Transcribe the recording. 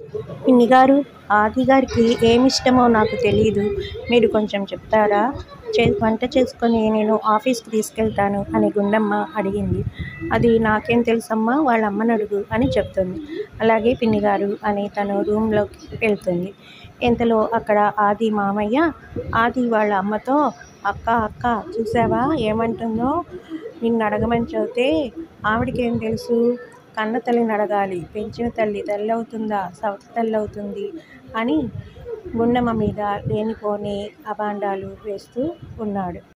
పిన్నిగారు ఆది గారికి ఏమిష్టమో నాకు తెలీదు మీరు కొంచెం చెప్తారా చే వంట చేసుకొని నేను ఆఫీస్కి తీసుకెళ్తాను అని గుండమ్మ అడిగింది అది నాకేం తెలుసమ్మా వాళ్ళ అమ్మనడుగు అని చెప్తుంది అలాగే పిన్నిగారు అని తను రూమ్లోకి వెళ్తుంది ఇంతలో అక్కడ ఆది మామయ్య ఆది వాళ్ళ అమ్మతో అక్క అక్క చూసావా ఏమంటుందో నిన్ను అడగమని చెబితే ఆవిడకేం తెలుసు కన్న తల్లిని అడగాలి పెంచిన తల్లి తల్లి అవుతుందా సవతి తల్లి అవుతుంది అని గుండమ్మ మీద లేనిపోని అబాండాలు వేస్తూ ఉన్నాడు